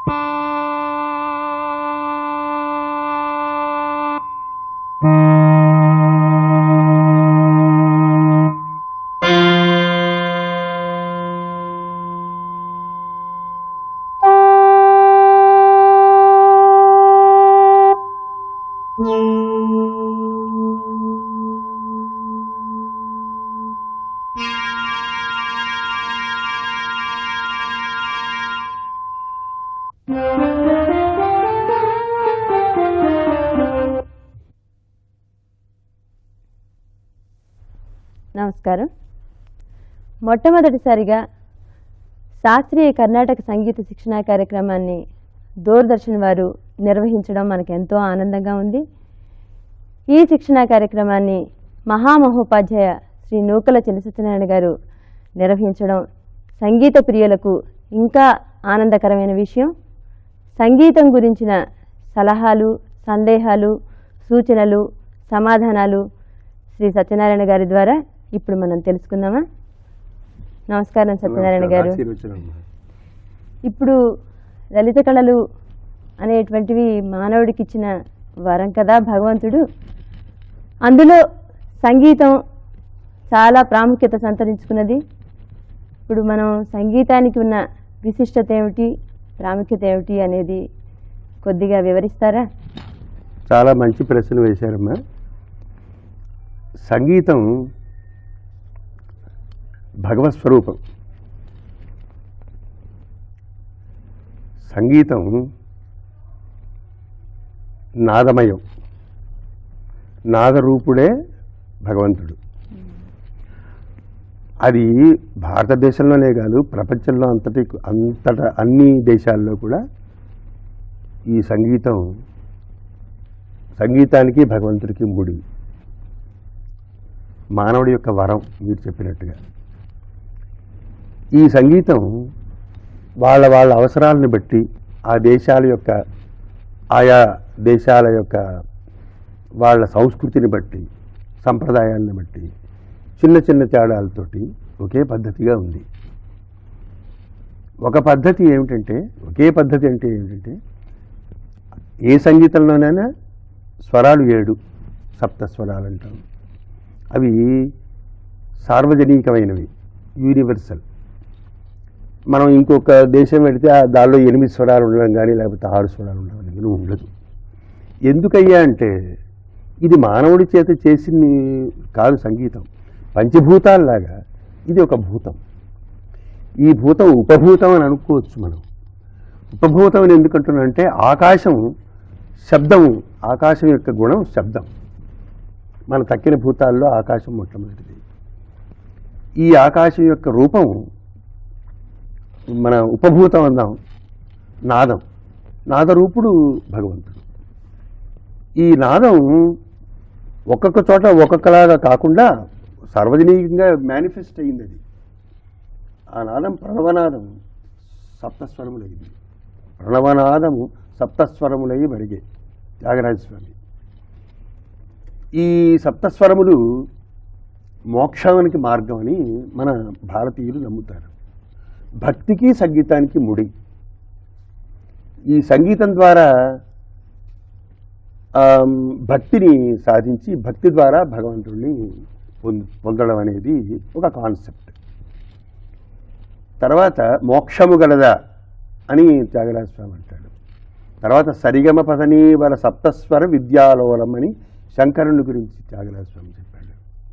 నమస్కారం మొట్టమొదటిసారిగా శాస్త్రీయ కర్ణాటక సంగీత శిక్షణా కార్యక్రమాన్ని దూరదర్శన్ వారు నిర్వహించడం మనకు ఎంతో ఆనందంగా ఉంది ఈ శిక్షణా కార్యక్రమాన్ని మహామహోపాధ్యాయ శ్రీ నూకల చిన్నసత్యనారాయణ గారు నిర్వహించడం సంగీత ప్రియులకు ఇంకా ఆనందకరమైన విషయం సంగీతం గురించిన సలహాలు సందేహాలు సూచనలు సమాధానాలు శ్రీ సత్యనారాయణ గారి ద్వారా ఇప్పుడు మనం తెలుసుకుందామా నమస్కారం సత్యనారాయణ గారు ఆశీర్వచనమ్మా. ఇప్పుడు లలిత కళలు అనేటువంటివి మానవుడికి ఇచ్చిన వరం కదా భగవంతుడు అందులో సంగీతం చాలా ప్రాముఖ్యత సంతరించుకున్నది ఇప్పుడు మనం సంగీతానికి ఉన్న విశిష్టత ఏమిటి ప్రాముఖ్యత ఏమిటి అనేది కొద్దిగా వివరిస్తారా చాలా మంచి ప్రశ్న వేశారమ్మా సంగీతం భగవత్ స్వరూపం సంగీతం నాదమయం నాదరూపుడే భగవంతుడు అది భారతదేశంలోనే కాదు ప్రపంచంలో అంతటి అంతటా అన్ని దేశాల్లో కూడా ఈ సంగీతం సంగీతానికి భగవంతుడికి ముడి మానవుడి యొక్క వరం మీరు చెప్పినట్టుగా ఈ సంగీతం వాళ్ళ వాళ్ళ అవసరాలను బట్టి ఆ దేశాల యొక్క ఆయా దేశాల యొక్క వాళ్ళ సంస్కృతిని బట్టి సంప్రదాయాలను బట్టి చిన్న చిన్న తేడాలతోటి ఒకే పద్ధతిగా ఉంది ఒక పద్ధతి ఏమిటంటే ఒకే పద్ధతి అంటే ఏమిటంటే ఏ సంగీతంలోనైనా స్వరాలు ఏడు సప్త స్వరాలు అంటాం అవి సార్వజనికమైనవి యూనివర్సల్ మనం ఇంకొక దేశం వెళితే ఆ దానిలో ఎనిమిది స్వరాలు ఉండడం కానీ లేకపోతే ఆరు స్వరాలు ఉండడం కానీ ఉండదు ఎందుకయ్యా అంటే ఇది మానవుడి చేత చేసింది కాదు సంగీతం పంచభూతాల్లాగా ఇది ఒక భూతం ఈ భూతం ఉపభూతం అని అనుకోవచ్చు మనం ఉపభూతం అని ఎందుకంటున్నా అంటే ఆకాశం శబ్దం ఆకాశం యొక్క గుణం శబ్దం మన తక్కిన భూతాల్లో ఆకాశం మొట్టమొదటిది ఈ ఆకాశం యొక్క రూపం మన ఉపభూతం అందాం నాదం నాదరూపుడు భగవంతుడు ఈ నాదం ఒక్కొక్క చోట ఒక్కొక్కలాగా కాకుండా సార్వజనీయంగా మేనిఫెస్ట్ అయింది అది ఆ నాదం ప్రణవనాదం సప్తస్వరములైంది ప్రణవనాదము సప్తస్వరములై మరిగే త్యాగరాజ స్వామి ఈ సప్తస్వరములు మోక్షానికి మార్గం అని మన భారతీయులు నమ్ముతారు భక్తికి సంగీతానికి ముడి ఈ సంగీతం ద్వారా ఆమ్, భక్తిని సాధించి భక్తి ద్వారా భగవంతుడిని పొంద పొందడం అనేది ఒక కాన్సెప్ట్ తర్వాత మోక్షము గలదా అని త్యాగరాజ స్వామి అంటాడు తర్వాత సరిగమ పదనీవర సప్తస్వర విద్యాలోలం అని శంకరుని గురించి త్యాగరాజ స్వామి చెప్పాడు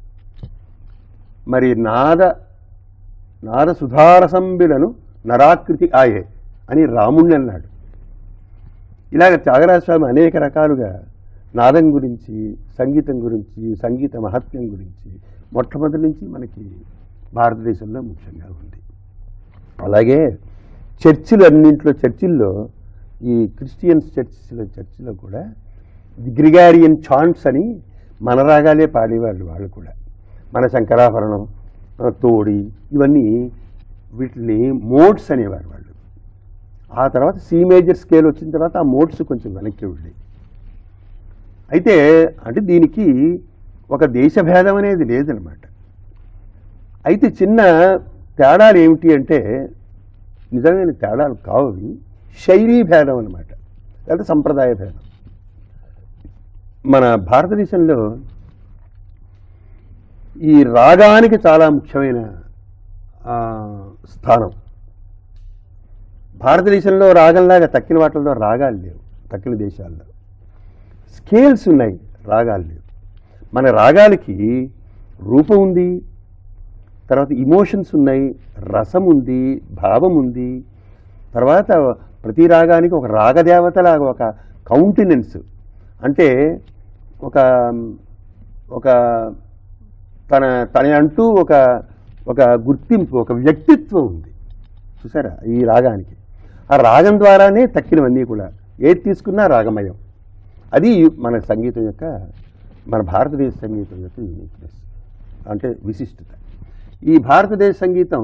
మరి నాద నాద సుధారసంబిలను నరాకృతి ఆయే అని రాముణ్ణి అన్నాడు ఇలాగ త్యాగరాజ స్వామి అనేక రకాలుగా నాదం గురించి సంగీతం గురించి సంగీత మహత్యం గురించి మొట్టమొదటి నుంచి మనకి భారతదేశంలో ముఖ్యంగా ఉంది అలాగే చర్చిలు అన్నింటిలో చర్చిల్లో ఈ క్రిస్టియన్స్ చర్చిలో చర్చిలో కూడా గ్రిగారియన్ చాంట్స్ అని మన రాగాలే పాడేవాళ్ళు వాళ్ళు కూడా మన శంకరాభరణం ఆ, తోడి ఇవన్నీ వీటిని మోడ్స్ అనేవారు వాళ్ళు ఆ తర్వాత సి మేజర్ స్కేల్ వచ్చిన తర్వాత ఆ మోడ్స్ కొంచెం వెనక్కి వెళ్ళి అయితే అంటే దీనికి ఒక దేశభేదం అనేది లేదనమాట అయితే చిన్న తేడాలు ఏమిటి అంటే నిజమైన తేడాలు కావు అవి శైలీ భేదం అనమాట లేదా సంప్రదాయ భేదం మన భారతదేశంలో ఈ రాగానికి చాలా ముఖ్యమైన ఆ, స్థానం భారతదేశంలో రాగంలాగా తక్కిన వాటిల్లో రాగాలు లేవు తక్కిన దేశాల్లో స్కేల్స్ ఉన్నాయి రాగాలు లేవు మన రాగాలకి రూపం ఉంది తర్వాత ఇమోషన్స్ ఉన్నాయి రసం ఉంది భావం ఉంది తర్వాత ప్రతి రాగానికి ఒక రాగదేవతలాగా ఒక కౌంటినెన్స్ అంటే ఒక ఒక తన తన అంటూ ఒక ఒక గుర్తింపు ఒక వ్యక్తిత్వం ఉంది చూసారా ఈ రాగానికి ఆ రాగం ద్వారానే తక్కినవన్నీ కూడా ఏది తీసుకున్నా రాగమయం అది మన సంగీతం యొక్క మన భారతదేశ సంగీతం యొక్క యూనిక్నెస్ అంటే విశిష్టత ఈ భారతదేశ సంగీతం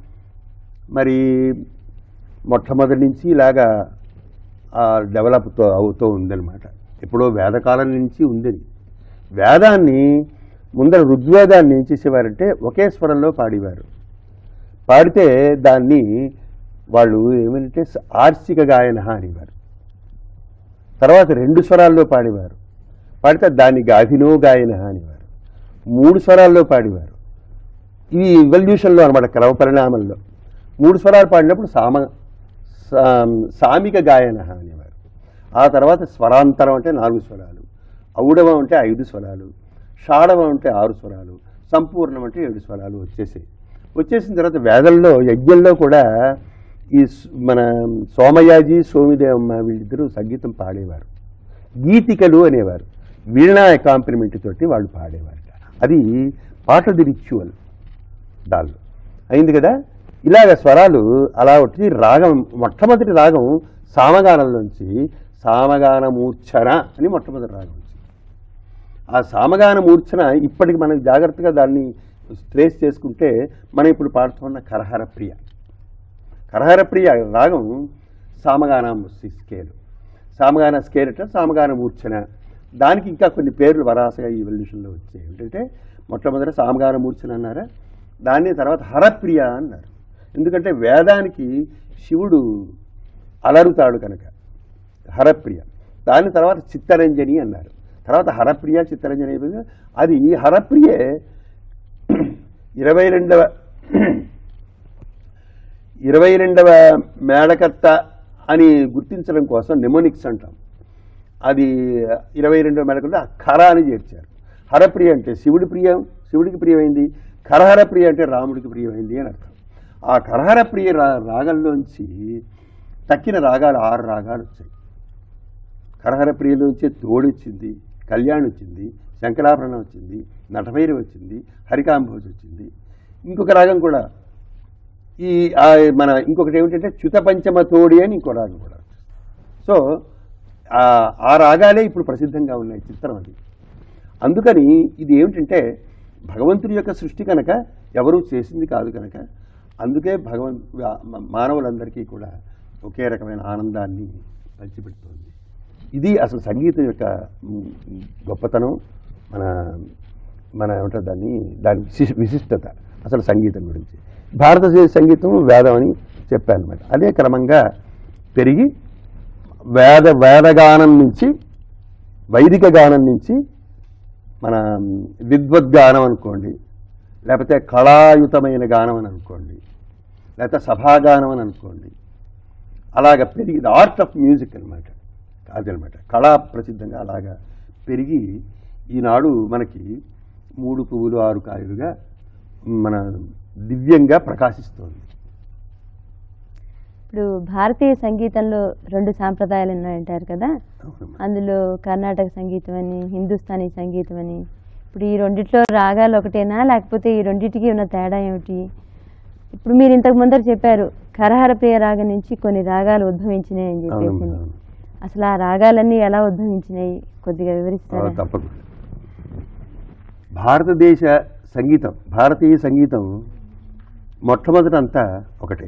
మరి మొట్టమొదటి నుంచి ఇలాగా డెవలప్ అవుతూ ఉందన్నమాట ఎప్పుడో వేదకాలం నుంచి ఉంది వేదాన్ని ముందర ఋగ్వేదాన్ని ఏం చేసేవారంటే ఒకే స్వరంలో పాడేవారు పాడితే దాన్ని వాళ్ళు ఏమంటే ఆర్షిక గాయన అనేవారు తర్వాత రెండు స్వరాల్లో పాడేవారు పాడితే దాన్ని గాభినో గాయన అనేవారు మూడు స్వరాల్లో పాడేవారు ఇవి ఇవల్యూషన్లో అనమాట క్రమ పరిణామంలో మూడు స్వరాలు పాడినప్పుడు సామ సా- సామిక గాయన అనేవారు ఆ తర్వాత స్వరాంతరం అంటే నాలుగు స్వరాలు ఔడవం అంటే ఐదు స్వరాలు షాడవం అంటే ఆరు స్వరాలు సంపూర్ణం అంటే ఏడు స్వరాలు వచ్చేసాయి వచ్చేసిన తర్వాత వేదంలో యజ్ఞంలో కూడా ఈ స్- మన సోమయాజి సోమిదేవమ్మ వీళ్ళిద్దరూ సంగీతం పాడేవారు గీతికలు అనేవారు వీణా కాంప్లిమెంట్ తోటి వాళ్ళు పాడేవారు అది పాట ది రిచువల్ దానిలో అయింది కదా ఇలాగ స్వరాలు అలా వచ్చి రాగం మొట్టమొదటి రాగం సామగానంలోంచి సామగాన మూర్ఛన అని మొట్టమొదటి రాగం వచ్చింది ఆ సామగాన మూర్ఛన ఇప్పటికి మనం జాగ్రత్తగా దాన్ని ట్రేస్ చేసుకుంటే మనం ఇప్పుడు పాడుతున్న కరహర ప్రియ కరహర ప్రియ రాగం సామగాన స్కేలు సామగాన స్కేల్ అంటే సామగాన మూర్ఛన దానికి ఇంకా కొన్ని పేర్లు వరాసగా ఈ ఎవల్యూషన్లో వచ్చాయి ఏంటంటే మొట్టమొదట సామగాన మూర్ఛన అన్నారా దాన్ని తర్వాత హరప్రియ అన్నారు ఎందుకంటే వేదానికి శివుడు అలరుతాడు కనుక హరప్రియ దాని తర్వాత చిత్తరంజని అన్నారు తర్వాత హరప్రియ చిత్తరంజని అయిపోయింది అది హరప్రియే ఇరవై రెండవ ఇరవై రెండవ మేడకర్త అని గుర్తించడం కోసం నెమోనిక్స్ అంటాం అది ఇరవై రెండవ మేడకర్త ఖర అని చేర్చారు హరప్రియ అంటే శివుడి ప్రియం శివుడికి ప్రియమైంది కరహర ప్రియ అంటే రాముడికి ప్రియమైంది అని అర్థం ఆ కరహర ప్రియ రా రాగంలోంచి తక్కిన రాగాలు ఆరు రాగాలు వచ్చాయి కరహర ప్రియలోంచి తోడు వచ్చింది కళ్యాణ్ వచ్చింది శంకరాభరణం వచ్చింది నటభైరవి వచ్చింది హరికాంభోజ్ వచ్చింది ఇంకొక రాగం కూడా ఈ ఆ మన ఇంకొకటి ఏమిటంటే చ్యుత పంచమ తోడి అని ఇంకో రాగం కూడా సో ఆ- ఆ రాగాలే ఇప్పుడు ప్రసిద్ధంగా ఉన్నాయి చిత్రం అది అందుకని ఇది ఏమిటంటే భగవంతుడి యొక్క సృష్టి కనుక ఎవరూ చేసింది కాదు కనుక అందుకే భగవన్ మా- మానవులందరికీ కూడా ఒకే రకమైన ఆనందాన్ని పంచిపెడుతుంది ఇది అసలు సంగీతం యొక్క మ్, గొప్పతనం మన మన ఏమంటారు దాన్ని దాని విశిష్- విశిష్టత అసలు సంగీతం గురించి భారతదేశ సంగీతం వేదం అని చెప్పాను అనమాట అదే క్రమంగా పెరిగి వేద వేదగానం నుంచి వైదిక గానం నుంచి మన విద్వద్గానం అనుకోండి లేకపోతే కళాయుతమైన గానం అని అనుకోండి లేకపోతే సభాగానం అని అనుకోండి అలాగ పెరిగి ఆర్ట్ ఆఫ్ మ్యూజిక్ అనమాట అదనమాట కళా ప్రసిద్ధంగా అలాగా పెరిగి ఈనాడు మనకి మూడు పువ్వులు ఆరు కాయలుగా మన దివ్యంగా ప్రకాశిస్తోంది ఇప్పుడు భారతీయ సంగీతంలో రెండు సాంప్రదాయాలు ఉన్నాయంటారు కదా అవునమ్మా. అందులో కర్ణాటక సంగీతం అని హిందుస్థానీ సంగీతం అని ఇప్పుడు ఈ రెండిట్లో రాగాలు ఒకటేనా లేకపోతే ఈ రెండిటికి ఉన్న తేడా ఏమిటి ఇప్పుడు మీరు ఇంతకు ముందర చెప్పారు కరహర ప్రియ రాగం నుంచి కొన్ని రాగాలు ఉద్భవించినాయి అని చెప్పేసి అవునమ్మా, అవును. అసలు ఆ రాగాలన్నీ ఎలా ఉద్భవించినాయి కొద్దిగా ఆ, వివరిస్తారా తప్పకుండా భారతదేశ సంగీతం భారతీయ సంగీతం మొట్టమొదట అంతా ఒకటే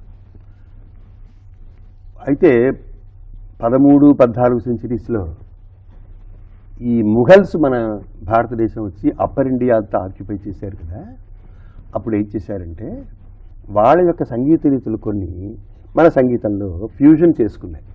అయితే పదమూడు పద్నాలుగు సెంచరీస్లో ఈ ముఘల్స్ మన భారతదేశం వచ్చి అప్పర్ ఇండియా అంతా ఆక్యుపై చేశారు కదా అప్పుడు ఏం చేశారంటే వాళ్ళ యొక్క సంగీత రీతులు కొన్ని మన సంగీతంలో ఫ్యూజన్ చేసుకున్నాయి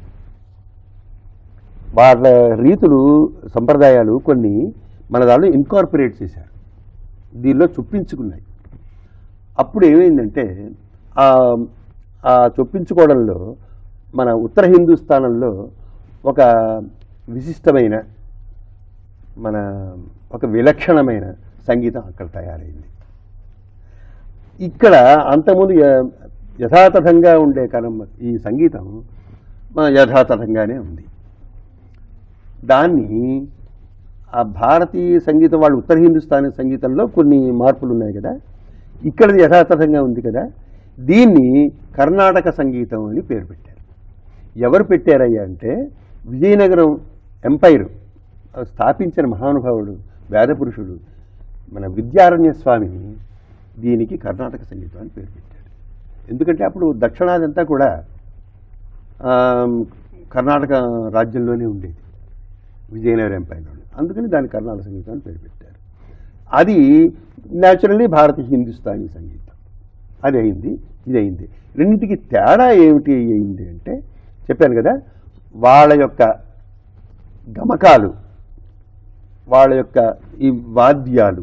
వాళ్ళ రీతులు సంప్రదాయాలు కొన్ని మన దాంట్లో ఇన్కార్పొరేట్ చేశారు దీనిలో చొప్పించుకున్నాయి అప్పుడు ఏమైందంటే ఆ- ఆ చొప్పించుకోవడంలో మన ఉత్తర హిందుస్థానంలో ఒక విశిష్టమైన మన ఒక విలక్షణమైన సంగీతం అక్కడ తయారైంది ఇక్కడ అంతకుముందు య- యథాతథంగా ఉండే కాలం ఈ సంగీతం మన యథాతథంగానే ఉంది దాన్ని ఆ భారతీయ సంగీతం వాళ్ళు ఉత్తర హిందుస్థానీ సంగీతంలో కొన్ని మార్పులు ఉన్నాయి కదా ఇక్కడ యథాతథంగా ఉంది కదా దీన్ని కర్ణాటక సంగీతం అని పేరు పెట్టారు ఎవరు పెట్టారయ్యా అంటే విజయనగరం ఎంపైర్ స్థాపించిన మహానుభావుడు వేదపురుషుడు మన విద్యారణ్య స్వామి దీనికి కర్ణాటక సంగీతం అని పేరు పెట్టారు ఎందుకంటే అప్పుడు దక్షిణాది అంతా కూడా ఆ, కర్ణాటక రాజ్యంలోనే ఉండేది విజయనగరం ఎంపైర్లో అందుకని దాని కర్ణాటక సంగీతం అని పేరు పెట్టారు అది న్యాచురల్లీ భారతీయ హిందుస్థానీ సంగీతం అది అయింది ఇది అయింది రెండింటికి తేడా ఏమిటి అయింది అంటే చెప్పాను కదా వాళ్ళ యొక్క గమకాలు వాళ్ళ యొక్క ఈ వాద్యాలు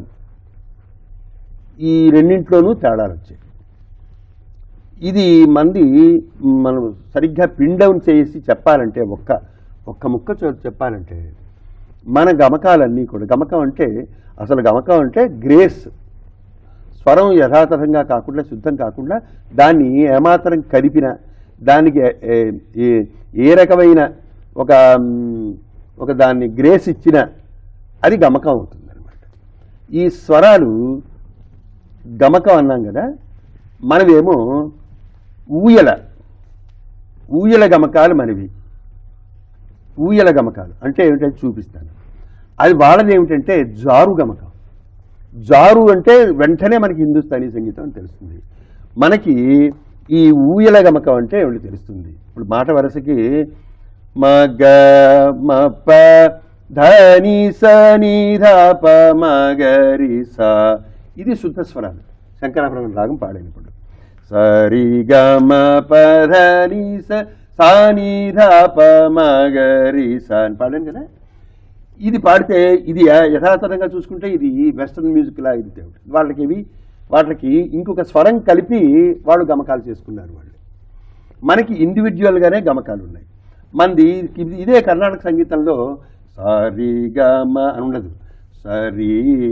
ఈ రెండింటిలోనూ తేడాలు వచ్చాయి ఇది మంది మనం సరిగ్గా పిన్ డౌన్ చేసి చెప్పాలంటే ఒక్క ఒక్క ముక్క చో- చెప్పాలంటే మన గమకాలన్నీ కూడా గమకం అంటే అసలు గమకం అంటే గ్రేస్ స్వరం యథాతథంగా కాకుండా శుద్ధం కాకుండా దాన్ని ఏమాత్రం కదిపిన దానికి ఏ- ఏ- ఏ- ఏ రకమైన ఒక మ్, ఒక దాన్ని గ్రేస్ ఇచ్చిన అది గమకం అవుతుంది అనమాట ఈ స్వరాలు గమకం అన్నాం కదా మనవేమో ఊయల ఊయల గమకాలు మనవి ఊయల గమకాలు అంటే ఏమిటంటే చూపిస్తాను అది వాళ్ళది ఏమిటంటే జారు గమకం జారు అంటే వెంటనే మనకి హిందుస్థానీ సంగీతం అని తెలుస్తుంది మనకి ఈ ఊయల గమకం అంటే ఏమిటి తెలుస్తుంది ఇప్పుడు మాట వరుసకి మగ మ ప ధని స ని ధ ప మగరి స ఇది శుద్ధ స్వరాలు శంకరాభరణం రాగం పాడినప్పుడు సరి గ మ ప ధని స సా ని ధ ప మగరి స అని పాడాను కదా ఇది పాడితే ఇది య- యథాతథంగా చూసుకుంటే ఇది వెస్ట్రన్ మ్యూజిక్ లా ఇది దేవుడు వాళ్ళకి ఇవి వాళ్ళకి ఇంకొక స్వరం కలిపి వాళ్ళు గమకాలు చేసుకున్నారు వాళ్ళు మనకి ఇండివిజువల్గానే గమకాలు ఉన్నాయి మంది ఇది- ఇదే కర్ణాటక సంగీతంలో సరి గమ అని ఉండదు సరి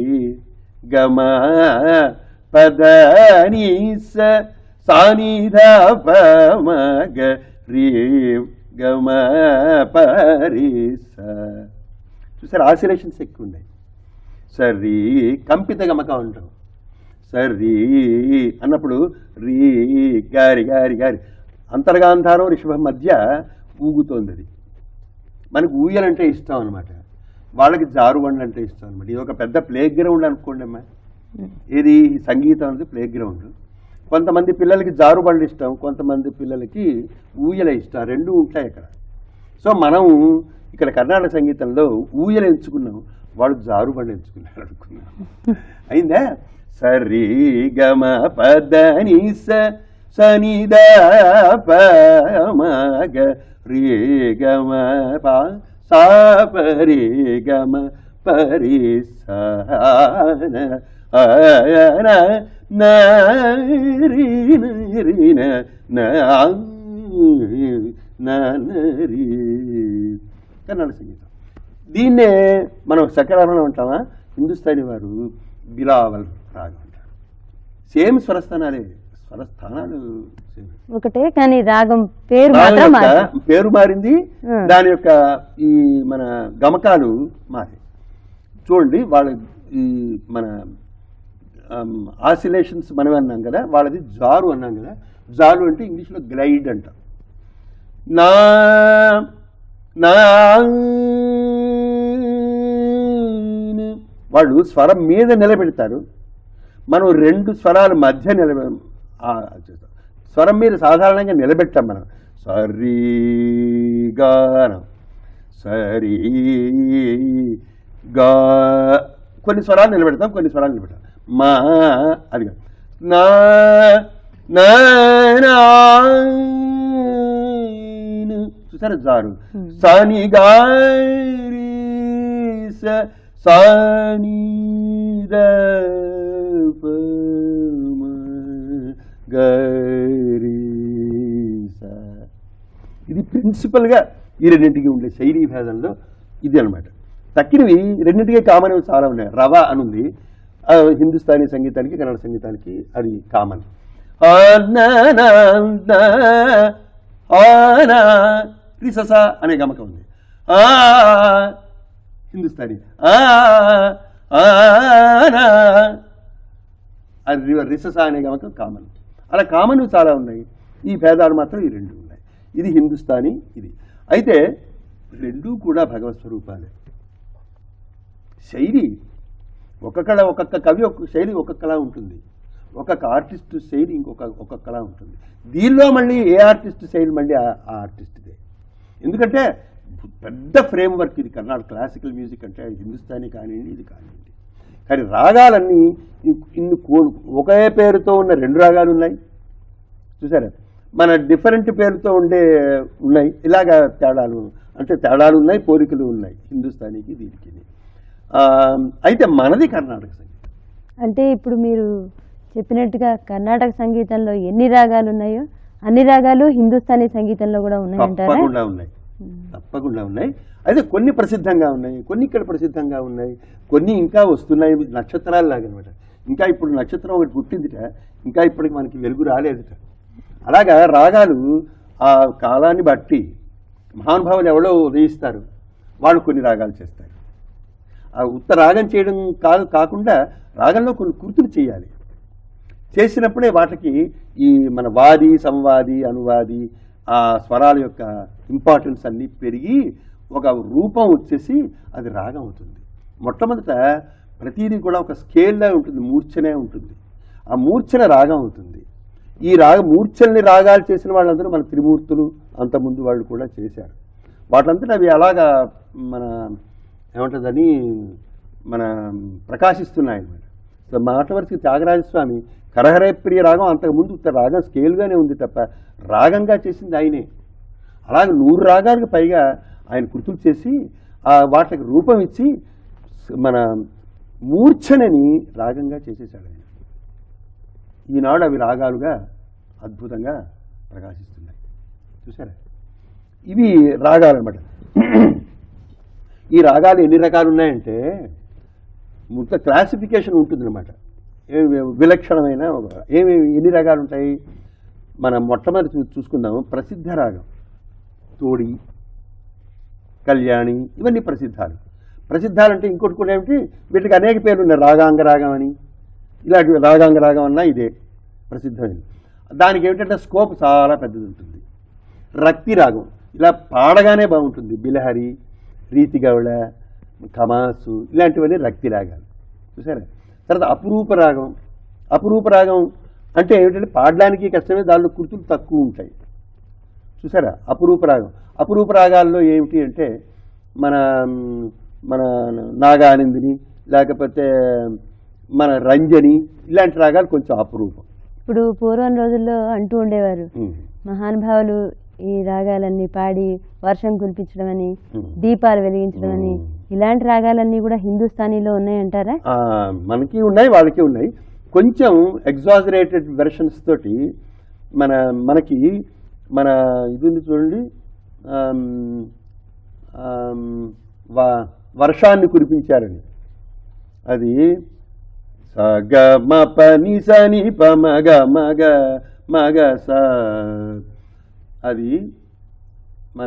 గమ పద ని స సాని ధ ప మ గ రి గమ పరి స చూసారు ఆసిలేషన్స్ ఎక్కువ ఉన్నాయి సర్రీ కంపిత గమకం అంటాం సర్రీ అన్నప్పుడు రీ గారి గారి గారి అంతర్గాంధారం రిషభం మధ్య ఊగుతోంది అది మనకు ఊయలంటే ఇష్టం అనమాట వాళ్ళకి జారుబండ్ అంటే ఇష్టం అనమాట ఇది ఒక పెద్ద ప్లే గ్రౌండ్ అనుకోండి అమ్మా ఇది సంగీతం అనేది ప్లే గ్రౌండ్ కొంతమంది పిల్లలకి జారుబండ్ ఇష్టం కొంతమంది పిల్లలకి ఊయల ఇష్టం రెండు ఉంటాయి అక్కడ సో మనం ఇక్కడ కర్ణాటక సంగీతంలో ఊయలు ఎంచుకున్నాం వాళ్ళు జారుబండి ఎంచుకున్నారు అనుకున్నాం అయిందా సరి గమ పదని స సని ద ప మ గ రి గమ ప సా పరి గమ పరి స న ఆ న న రి న రి న న ఆ నరి కన్నడ సంగీతం దీన్నే మనం శకరాభరణం అంటామా హిందుస్థానీ వారు బిలావల్ రాగం అంటారు సేమ్ స్వరస్థానాలే స్వరస్థానాలు సేమ్ ఒకటే కానీ రాగం పేరు రాగం మాత్రం యొక్క మార్చారు. పేరు మారింది Hmm. దాని యొక్క ఈ మన గమకాలు మారి చూడండి వాళ్ళ ఈ మన ఆసిలేషన్స్ మనమే అన్నాం కదా వాళ్ళది జారు అన్నాం కదా జారు అంటే ఇంగ్లీష్లో గ్లైడ్ అంటాం నా నా వాళ్ళు స్వరం మీద నిలబెడతారు మనం రెండు స్వరాల మధ్య నిలబె ఆ, చేస్తాం. స్వరం మీద సాధారణంగా నిలబెట్టాం మనం సరిగానం సరి గా కొన్ని స్వరాలు నిలబెడతాం కొన్ని స్వరాలు నిలబెడతాం మా అది కాదు. నా నా నా చూసారా జారు Hmm. సాని గారి స సాని ద ప మ గరి స ఇది ప్రిన్సిపల్గా ఈ రెండింటికి ఉండే శైలి భేదంలో ఇది అన్నమాట తక్కినవి రెండింటికి కామన్ చాలా ఉన్నాయి రవ అని ఉంది ఆ, హిందుస్థానీ సంగీతానికి కన్నడ సంగీతానికి అది కామన్ రిసస అనే గమకం ఉంది ఆ హిందుస్థానీ ఆ ఆ, నా. అది రి- రిసస అనే గమకం కామన్ అలా కామన్ చాలా ఉన్నాయి ఈ భేదాలు మాత్రం ఈ రెండు ఉన్నాయి ఇది హిందుస్థానీ ఇది అయితే రెండూ కూడా భగవత్ స్వరూపాలే శైలి ఒక్కొక్కడ ఒక్కొక్క కవి ఒక్కొక్క శైలి ఒక్కొక్కలా ఉంటుంది ఒక్కొక్క ఆర్టిస్ట్ శైలి ఇంకొక ఒక్కొక్కలా ఉంటుంది దీనిలో మళ్ళీ ఏ ఆర్టిస్ట్ శైలి మళ్ళీ ఆ ఆ ఆర్టిస్ట్దే ఎందుకంటే పెద్ద ఫ్రేమ్ వర్క్ ఇది కర్ణాటక క్లాసికల్ మ్యూజిక్ అంటే హిందుస్థానీ కానివ్వండి ఇది కానివ్వండి కానీ రాగాలన్నీ ఇ- ఇన్ని కో- ఒకే పేరుతో ఉన్న రెండు రాగాలు ఉన్నాయి చూసారా మన డిఫరెంట్ పేరుతో ఉండే ఉన్నాయి ఇలాగా తేడాలు అంటే తేడాలు ఉన్నాయి పోలికలు ఉన్నాయి హిందుస్థానీకి దీనికి ఆ, అయితే మనది కర్ణాటక సంగీతం అంటే ఇప్పుడు మీరు చెప్పినట్టుగా కర్ణాటక సంగీతంలో ఎన్ని రాగాలు ఉన్నాయో అన్ని రాగాలు హిందుస్థానీ సంగీతంలో కూడా ఉన్నాయంటారా తప్పకుండా ఉన్నాయి తప్పకుండా ఉన్నాయి అయితే కొన్ని ప్రసిద్ధంగా ఉన్నాయి కొన్ని ఇక్కడ ప్రసిద్ధంగా ఉన్నాయి కొన్ని ఇంకా వస్తున్నాయి నక్షత్రాలు లాగా అనమాట ఇంకా ఇప్పుడు నక్షత్రం ఒకటి పుట్టిందిట ఇంకా ఇప్పటికి మనకి వెలుగు రాలేదుట అలాగా రాగాలు ఆ కాలాన్ని బట్టి మహానుభావులు ఎవరో ఉదయిస్తారు వాళ్ళు కొన్ని రాగాలు చేస్తారు ఆ ఉత్త రాగం చేయడం కాదు కాకుండా రాగంలో కొన్ని కృతులు చేయాలి చేసినప్పుడే వాటికి ఈ మన వాది సంవాది అనువాది ఆ స్వరాల యొక్క ఇంపార్టెన్స్ అన్నీ పెరిగి ఒక రూపం వచ్చేసి అది రాగం అవుతుంది మొట్టమొదట ప్రతిదీ కూడా ఒక స్కేల్లా ఉంటుంది మూర్ఛనే ఉంటుంది ఆ మూర్ఛన రాగం అవుతుంది ఈ రాగ మూర్ఛల్ని రాగాలు చేసిన వాళ్ళందరూ మన త్రిమూర్తులు అంతకుముందు వాళ్ళు కూడా చేశారు వాటంతటా అవి అలాగా మన ఏమంటుందని మన ప్రకాశిస్తున్నాయి అన్నమాట సో మాట వరుసకి త్యాగరాజస్వామి కరహరే ప్రియ రాగం అంతకుముందు ఉత్త రాగం స్కేల్గానే ఉంది తప్ప రాగంగా చేసింది ఆయనే అలాగే నూరు రాగాలకు పైగా ఆయన కృతులు చేసి ఆ వాటికి రూపం ఇచ్చి స- మన మూర్ఛనని రాగంగా చేసేసాడు ఆయన ఈనాడు అవి రాగాలుగా అద్భుతంగా ప్రకాశిస్తున్నాయి చూసారా ఇవి రాగాలు అనమాట ఈ రాగాలు ఎన్ని రకాలు ఉన్నాయంటే మొత్తం క్లాసిఫికేషన్ ఉంటుందన్నమాట ఏమి విలక్షణమైన ఒక- ఏమి ఎన్ని రకాలు ఉంటాయి మనం మొట్టమొదటి చూ- చూసుకుందాము ప్రసిద్ధ రాగం తోడి కళ్యాణి ఇవన్నీ ప్రసిద్ధాలు ప్రసిద్ధాలు అంటే ఇంకోటి కూడా ఏమిటి వీటికి అనేక పేర్లు ఉన్నాయి రాగాంగ రాగం అని ఇలాంటి రాగాంగ రాగం అన్నా ఇదే ప్రసిద్ధమైనది దానికి ఏమిటంటే స్కోప్ చాలా పెద్దది ఉంటుంది రక్తి రాగం ఇలా పాడగానే బాగుంటుంది బిలహరి రీతిగౌళ కమాసు ఇలాంటివన్నీ రక్తి రాగాలు చూసారా తర్వాత అపురూప రాగం అపురూప రాగం అంటే ఏమిటంటే పాడడానికి కష్టమే దానిలో కృతులు తక్కువ ఉంటాయి చూసారా అపురూప రాగం అపురూప రాగాల్లో ఏమిటి అంటే మన మ్, మన నాగానందిని లేకపోతే మన రంజని ఇలాంటి రాగాలు కొంచెం అపురూపం ఇప్పుడు పూర్వం రోజుల్లో అంటూ ఉండేవారు ఉమ్. మహానుభావులు ఈ రాగాలన్నీ పాడి వర్షం కురిపించడం అని Hmm. దీపాలు వెలిగించడం అని Hmm. ఇలాంటి రాగాలన్నీ కూడా హిందుస్థానీలో ఉన్నాయంటారా ఆ, మనకి ఉన్నాయి వాళ్ళకి ఉన్నాయి కొంచెం ఎగ్జాజరేటెడ్ వెర్షన్స్ తోటి మన మనకి మన ఇది ఉంది చూడండి ఆమ్, ఆమ్, వ- వర్షాన్ని కురిపించారని అది సగ మ పని సని ప మగ మగ మగ స అది మన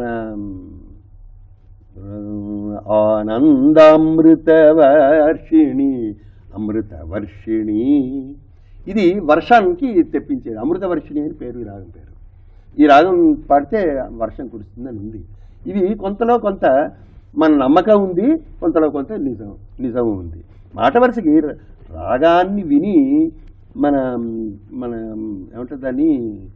ఆనందామృత వర్షిణి అమృత వర్షిణి ఇది వర్షానికి తెప్పించేది అమృత వర్షిణి అని పేరు ఈ రాగం పేరు ఈ రాగం పాడితే వర్షం కురుస్తుందని ఉంది ఇవి కొంతలో కొంత మన నమ్మకం ఉంది కొంతలో కొంత నిజం నిజం ఉంది మాట వరుసకి రాగాన్ని విని మన మన ఏమంటుంది దాన్ని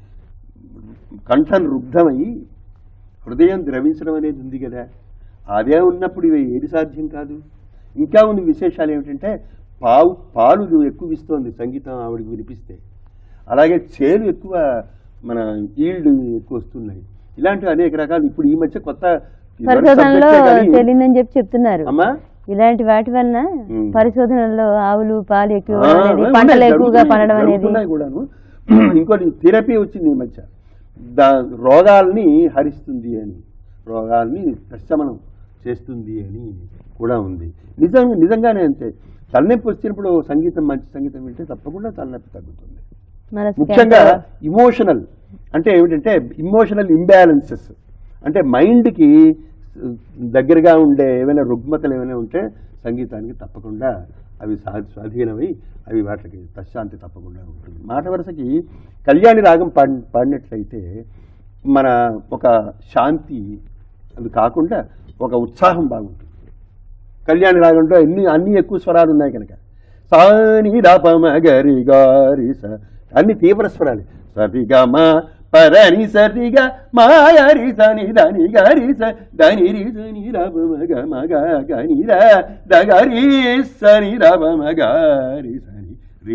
కంఠం రుగ్ధమై హృదయం ద్రవించడం అనేది ఉంది కదా అదే ఉన్నప్పుడు ఇవి ఏది సాధ్యం కాదు ఇంకా ఉన్న విశేషాలు ఏమిటంటే పావు పాలు ఎక్కువ ఇస్తోంది సంగీతం ఆవిడకి వినిపిస్తే అలాగే చేలు ఎక్కువ మన ఈల్డ్ ఎక్కువ వస్తున్నాయి ఇలాంటి అనేక రకాలు ఇప్పుడు ఈ మధ్య కొత్త ఈ వరుస పరిశోధనలో subject ఏ కానీ- తెలియదని చెప్పి చెప్తున్నారు అమ్మా ఇలాంటి వాటి వలన ఉమ్. పరిశోధనలో ఆవులు పాలు ఎక్కువ ఆ, ఇవ్వడం అనేది ఉన్నాయి, పంటలు ఎక్కువగా జరుగుతున్నాయి, పండడం అనేది జరుగుతున్నాయి కూడాను ఇంకోటి థెరపీ వచ్చింది ఈ మధ్య దా రోగాల్ని హరిస్తుంది అని రోగాల్ని ప్రశమనం చేస్తుంది అని కూడా ఉంది నిజంగా నిజంగానే అంతే తలనొప్పి వచ్చినప్పుడు సంగీతం మంచి సంగీతం వింటే తప్పకుండా తలనొప్పి తగ్గుతుంది మనసు ముఖ్యంగా ఇమోషనల్ అంటే ఏమిటంటే ఇమోషనల్ ఇంబ్యాలెన్సెస్ అంటే మైండ్కి దగ్గరగా ఉండే ఏమైనా రుగ్మతలు ఏమైనా ఉంటే సంగీతానికి తప్పకుండా అవి సా స్వాధీనమై అవి వాటికి ప్రశాంతి తప్పకుండా ఉంటుంది మాట వరుసకి కళ్యాణి రాగం పాడి పాడినట్లయితే మన ఒక శాంతి అది కాకుండా ఒక ఉత్సాహం బాగుంటుంది కళ్యాణి రాగంలో ఎన్ని అన్ని ఎక్కువ స్వరాలు ఉన్నాయి కనుక సాని రపమ గరి గారి స అన్ని తీవ్ర స్వరాలు సరిగమ పరని సరిగా మాయరి సని దని గరి స దని రి సని రపమ గ మగ గని ర దగరి సని రపమ గారి సని రి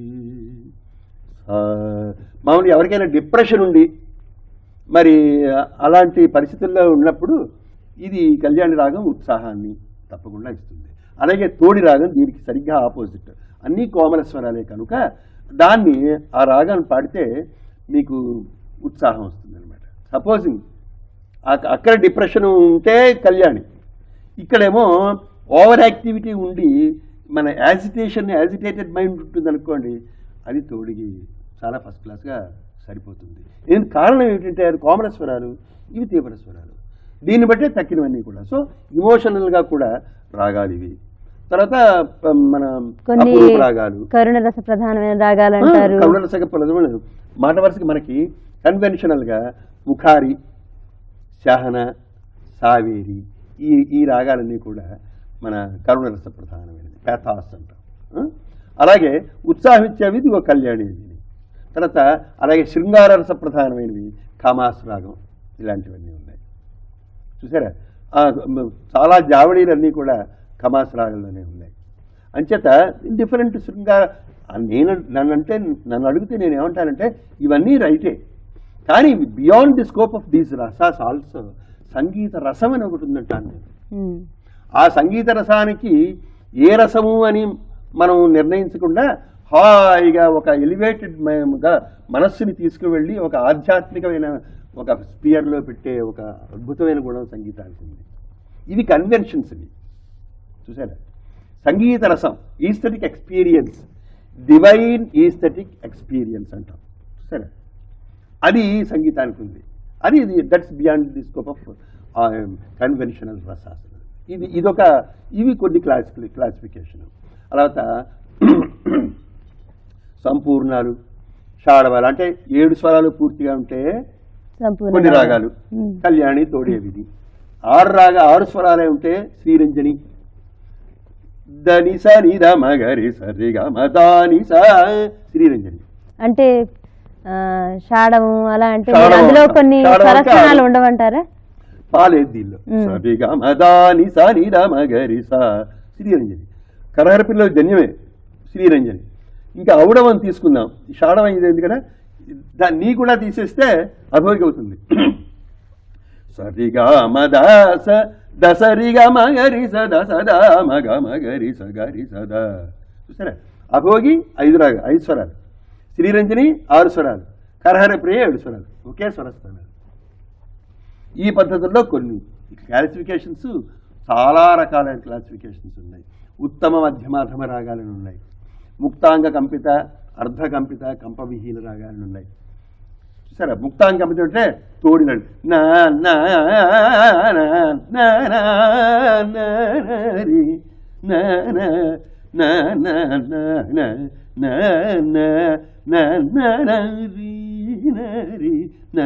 సా. మామూలు ఎవరికైనా డిప్రెషన్ ఉండి మరి అలాంటి పరిస్థితుల్లో ఉన్నప్పుడు ఇది కళ్యాణి రాగం ఉత్సాహాన్ని తప్పకుండా ఇస్తుంది అలాగే తోడి రాగం దీనికి సరిగ్గా ఆపోజిట్ అన్నీ కోమల స్వరాలే కనుక దాన్ని ఆ రాగాన్ని పాడితే మీకు ఉత్సాహం వస్తుంది అనమాట సపోజింగ్ అక్కడ డిప్రెషన్ ఉంటే కళ్యాణి ఇక్కడేమో ఓవర్ యాక్టివిటీ ఉండి మన యాజిటేషన్ యాజిటేటెడ్ మైండ్ ఉంటుంది అనుకోండి అది తోడిగి చాలా ఫస్ట్ క్లాస్గా సరిపోతుంది దీనికి కారణం ఏంటంటే అది కోమల స్వరాలు ఇవి తీవ్ర స్వరాలు దీన్ని బట్టే తక్కినవన్నీ కూడా సో ఇమోషనల్గా కూడా రాగాలు ఇవి తర్వాత ప- మన కొన్ని అపూర్వ రాగాలు కరుణ రస ప్రధానమైన రాగాలు అంటారు కరుణల సగ పలదములు మాట వరుసకి మనకి కన్వెన్షనల్గా ముఖారి శాహన సావేరి ఈ ఈ రాగాలన్నీ కూడా మన కరుణరస ప్రధానమైనది పేథాస్ అంటాం ఆ? అలాగే ఉత్సాహించేవి ఇది ఒక కళ్యాణి ఇది తర్వాత అలాగే శృంగార రస ప్రధానమైనవి కామాస్ రాగం ఇలాంటివన్నీ ఉన్నాయి చూసారా ఆ, మ- చాలా జావడీలన్నీ కూడా కమాస్ రాగంలోనే ఉన్నాయి అంచేత డిఫరెంట్ శృంగార ఆ నేను నన్ను అంటే నన్ను అడిగితే నేను ఏమంటానంటే ఇవన్నీ రైటే కానీ beyond the scope of these rasas also సంగీత రసం అని ఒకటి ఉందంటాను నేను ఉమ్. ఆ సంగీత రసానికి ఏ రసము అని మనం నిర్ణయించకుండా హాయిగా ఒక ఎలివేటెడ్ గా మనస్సుని తీసుకువెళ్ళి ఒక ఆధ్యాత్మికమైన ఒక స్పియర్లో పెట్టే ఒక అద్భుతమైన గుణం సంగీతానికి ఉంది ఇవి కన్వెన్షన్స్ ఇవి చూసారా సంగీత రసం aesthetic experience divine aesthetic experience అంటాం చూసారా అది సంగీతానికి ఉంది అది ఇది that's beyond the scope of conventional rasas ఇది ఇదొక ఇవి కొన్ని క్లాసిఫి క్లాసిఫికేషన్ తర్వాత సంపూర్ణాలు షాడవాలు అంటే ఏడు స్వరాలు పూర్తిగా ఉంటే సంపూర్ణ కొన్ని రాగాలు ఉమ్. కళ్యాణి తోడేవిది ఆరు రాగ ఆరు స్వరాలే ఉంటే శ్రీరంజని దని సని ద మగరి సరి గ మ దాని స శ్రీరంజని అంటే ఆ, షాడము అలా అంటే షాడము మీరు అందులో అంటాం. కొన్ని షాడము అంటే స్వరస్థానాలు ఆరు. ఉండవంటారా పాలేదు దీనిలో మ్. సరి గ మ దాని సని ద మగరి స శ్రీరంజని కరహర పిల్లలు జన్యమే శ్రీరంజని ఇంకా ఔడవం తీసుకుందాం ఈ షాడవం ఇది ఎందుకంటే దాన్ని నీ కూడా తీసేస్తే అభోగి అవుతుంది సరిగా మదాస దసరిగా మగరి సద సదా మగ మగరి సగరి సదా చూసారా అభోగి ఐదు రాగ ఐదు స్వరాలు శ్రీరంజని ఆరు స్వరాలు కరహర ప్రియ ఏడు స్వరాలు ఒకే స్వరస్థానాలు ఈ పద్ధతుల్లో కొన్ని క్లాసిఫికేషన్స్ చాలా రకాలైన క్లాసిఫికేషన్స్ ఉన్నాయి ఉత్తమ మధ్యమాధమ రాగాలను ఉన్నాయి ముక్తాంగ కంపిత అర్ధ కంపిత కంపవిహీన రాగాలను ఉన్నాయి చూసారా ముక్తాంగ కంపిత అంటే తోడినడు నా నా నా నా నా నా రి నా నా నా నా నా నా నా నా నా నా నా రి నా రి నా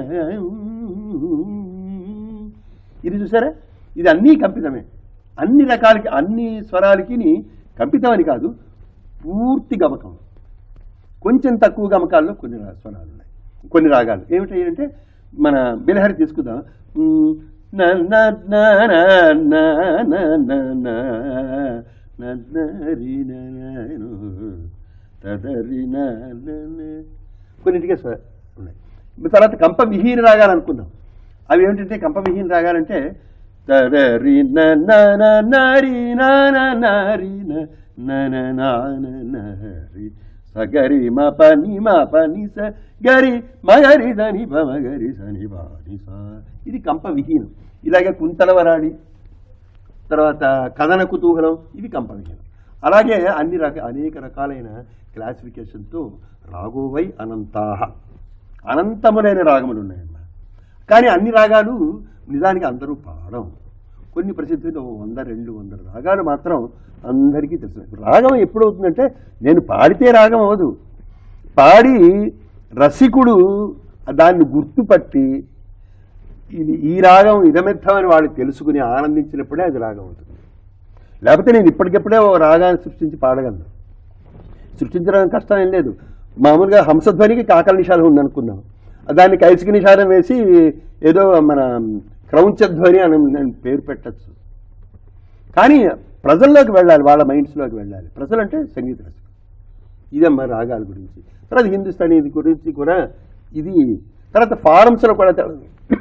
ఇది చూసారా ఇది అన్నీ కంపితమే అన్ని రకాలకి అన్ని స్వరాలకి కంపితం అని కాదు పూర్తి గమకం కొంచెం తక్కువ గమకాల్లో కొన్ని రా- స్వరాలు ఉన్నాయి కొన్ని రాగాలు ఏమిటి అంటే మన బిలహరి తీసుకుందాం ఉమ్, న న న న న న న న న న రి న న ను, తదరి న న న. కొన్నింటికే స్వ- ఉన్నాయి తర్వాత కంప విహీన రాగాలు అనుకుందాం అవి ఏమిటంటే కంప విహీన రాగాలంటే తరరి న న న నరి న న నరి న న న న న నరి సగరి మ పని మ పని స గరి మగరి దని భ మగరి సని బాని సా ఇది కంప విహీనం ఇలాగే కుంతలవరాడి తర్వాత కథన కుతూహలం ఇవి కంప విహీనం అలాగే అన్ని రక అనేక రకాలైన క్లాసిఫికేషన్తో రాఘోవై అనంతాహ అనంతములైన రాగములు ఉన్నాయన్నమాట కానీ అన్ని రాగాలు నిజానికి అందరూ పాడం కొన్ని ప్రసిద్ధులు వంద రెండు వందల రాగాలు మాత్రం అందరికీ తెలుసు రాగం ఎప్పుడవుతుందంటే నేను పాడితే రాగం అవదు పాడి రసికుడు దాన్ని గుర్తుపట్టి ఇది ఈ రాగం ఇదమిద్దం అని వాళ్ళు తెలుసుకుని ఆనందించినప్పుడే అది రాగం అవుతుంది లేకపోతే నేను ఇప్పటికిప్పుడే ఓ రాగాన్ని సృష్టించి పాడగలను సృష్టించడం కష్టం ఏం లేదు మామూలుగా హంసధ్వనికి కాకల నిషాదం ఉందనుకుందాం దాన్ని కైసిక నిషాదం వేసి ఏదో మన క్రౌంచధ్వని అని నేను పేరు పెట్టచ్చు కానీ ప్రజల్లోకి వెళ్ళాలి వాళ్ళ మైండ్స్లోకి వెళ్ళాలి ప్రజలు అంటే సంగీత రసికులు ఇదమ్మా రాగాల గురించి తర్వాత హిందుస్థానీ ఇది గురించి కూడా ఇది తర్వాత ఫారమ్స్లో కూడా తె-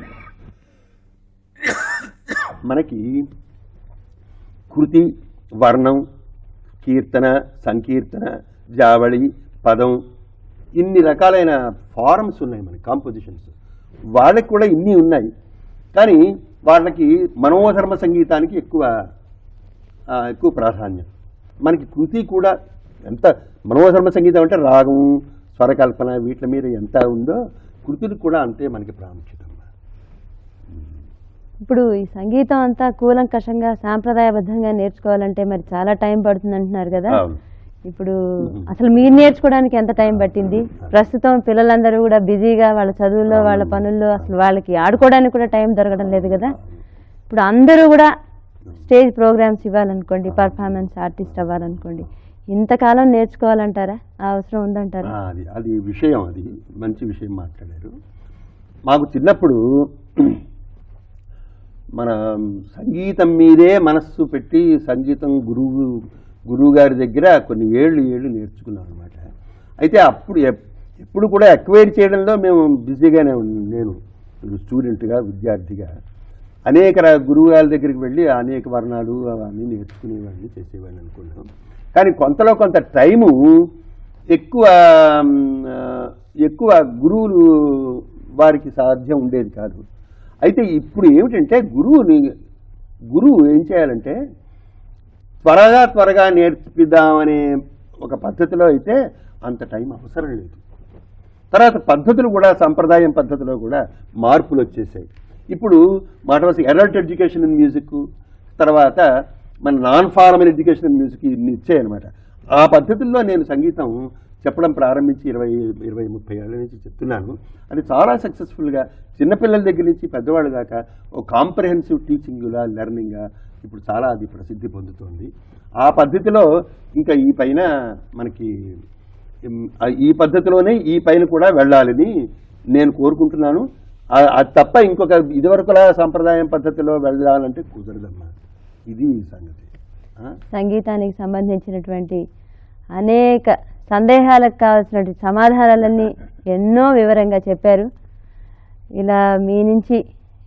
మనకి కృతి వర్ణం కీర్తన సంకీర్తన జావళి పదం ఇన్ని రకాలైన ఫారమ్స్ ఉన్నాయి మనకి కాంపోజిషన్స్ వాళ్ళకి కూడా ఇన్ని ఉన్నాయి కానీ వాళ్ళకి మనోధర్మ సంగీతానికి ఎక్కువ ఆ, ఎక్కువ ప్రాధాన్యం మనకి కృతి కూడా ఎంత మనోధర్మ సంగీతం అంటే రాగం స్వరకల్పన వీటి మీద ఎంత ఉందో కృతులకు కూడా అంతే మనకి ప్రాముఖ్యత అమ్మా. ఇప్పుడు ఈ సంగీతం అంతా కూలంకషంగా సాంప్రదాయబద్ధంగా నేర్చుకోవాలంటే మరి చాలా టైం పడుతుంది అంటున్నారు కదా అవును. ఇప్పుడు అసలు మీరు నేర్చుకోవడానికి ఎంత టైం పట్టింది ప్రస్తుతం పిల్లలందరూ కూడా బిజీగా వాళ్ళ చదువుల్లో వాళ్ళ పనుల్లో అసలు వాళ్ళకి ఆడుకోవడానికి కూడా టైం దొరకడం లేదు కదా ఇప్పుడు అందరూ కూడా స్టేజ్ ప్రోగ్రామ్స్ ఇవ్వాలనుకోండి పర్ఫార్మెన్స్ ఆర్టిస్ట్ అవ్వాలనుకోండి ఇంతకాలం నేర్చుకోవాలంటారా ఆ అవసరం ఉందంటారా ఆ, అది అది విషయం అది మంచి విషయం మాట్లాడారు మాకు చిన్నప్పుడు మన సంగీతం మీదే మనస్సు పెట్టి సంగీతం గురువు గురువు గారి దగ్గర కొన్ని ఏళ్ళు ఏళ్ళు నేర్చుకున్నాం అనమాట అయితే అప్పుడు ఎప్- ఎప్పుడు కూడా ఎక్వైర్ చేయడంలో మేము బిజీగానే ఉన్నాం నేను స్టూడెంట్గా విద్యార్థిగా అనేక ర- గురువు గారి దగ్గరికి వెళ్ళి అనేక వర్ణాలు అవన్నీ నేర్చుకునేవాడిని చేసేవాడిని అనుకున్నాం కానీ కొంతలో కొంత టైము ఎక్కువ మ్, ఆ, ఎక్కువ గురువులు వారికి సాధ్యం ఉండేది కాదు అయితే ఇప్పుడు ఏమిటంటే గురువుని గురువు ఏం చేయాలంటే త్వరగా త్వరగా నేర్పిద్దామనే ఒక పద్ధతిలో అయితే అంత టైం అవసరం లేదు తర్వాత పద్ధతులు కూడా సంప్రదాయం పద్ధతిలో కూడా మార్పులు వచ్చేసాయి ఇప్పుడు మాట వరుస అడల్ట్ ఎడ్యుకేషన్ ఇన్ మ్యూజిక్ తర్వాత మన non formal education in music ఇన్ని ఇచ్చాయన్నమాట ఆ పద్ధతుల్లో నేను సంగీతం చెప్పడం ప్రారంభించి ఇరవై ఇరవై ముప్పై ఏళ్ళ నుంచి చెప్తున్నాను అది చాలా సక్సెస్ఫుల్గా చిన్నపిల్లల దగ్గర నుంచి పెద్దవాళ్ళ దాకా ఒక కాంప్రహెన్సివ్ టీచింగ్గా లెర్నింగ్గా ఇప్పుడు చాలా అది ప్రసిద్ధి పొందుతోంది ఆ పద్ధతిలో ఇంకా ఈ పైన మనకి ఉమ్, ఆ ఈ పద్ధతిలోనే ఈ పైన కూడా వెళ్ళాలని నేను కోరుకుంటున్నాను ఆ- అది తప్ప ఇంకొక ఇదివరకులా సంప్రదాయం పద్ధతిలో వెళ్ళాలంటే కుదరదమ్మా ఇది సంగతి ఆ? సంగీతానికి సంబంధించినటువంటి అనేక సందేహాలకు కావాల్సినటువంటి సమాధానాలన్నీ ఎన్నో వివరంగా చెప్పారు ఇలా మీ నుంచి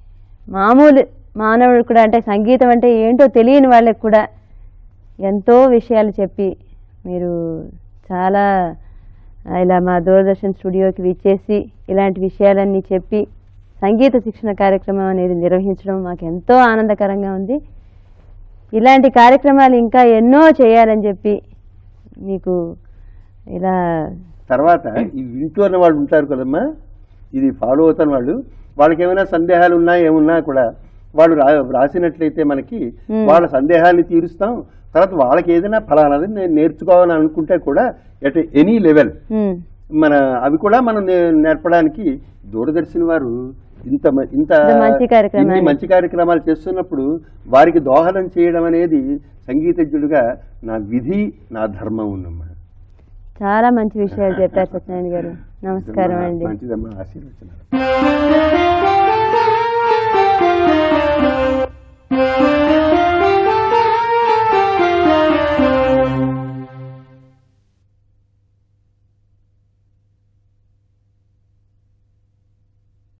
మామూలు మానవుడు కూడా అంటే సంగీతం అంటే ఏంటో తెలియని వాళ్ళకి కూడా ఎంతో విషయాలు చెప్పి మీరు చాలా ఆ, ఇలా మా దూరదర్శన్ స్టూడియోకి విచ్చేసి ఇలాంటి విషయాలన్నీ చెప్పి సంగీత శిక్షణ కార్యక్రమం అనేది నిర్వహించడం మాకు ఎంతో ఆనందకరంగా ఉంది ఇలాంటి కార్యక్రమాలు ఇంకా ఎన్నో చేయాలని చెప్పి మీకు ఇలా తర్వాత ఈ వింటున్న వాళ్ళు ఉంటారు కదమ్మా ఇది ఫాలో అవుతున్న వాళ్ళు వాళ్ళకి ఏమైనా సందేహాలు ఉన్నా ఏమున్నా కూడా వాళ్ళు రా రాసినట్లయితే మనకి Hmm. వాళ్ళ సందేహాన్ని తీరుస్తాం తర్వాత వాళ్ళకి ఏదైనా ఫలానాది నేను నేర్చుకోవాలని అనుకుంటే కూడా ఎట్ ఎనీ లెవెల్ ఉమ్, మన అవి కూడా మనం నే- నేర్పడానికి దూరదర్శన్ వారు ఇంత మ- ఇంత ఇంత మంచి కార్యక్రమాన్ని. ఇన్ని మంచి కార్యక్రమాలు చేస్తున్నప్పుడు వారికి దోహదం చేయడం అనేది సంగీతజ్ఞుడిగా నా విధి నా ధర్మం ఉన్నమ్మా చాలా మంచి విషయాలు చెప్పారు సత్యనారాయణ గారు నమస్కారం అండి మంచిదమ్మా ఆశీర్వచనాలు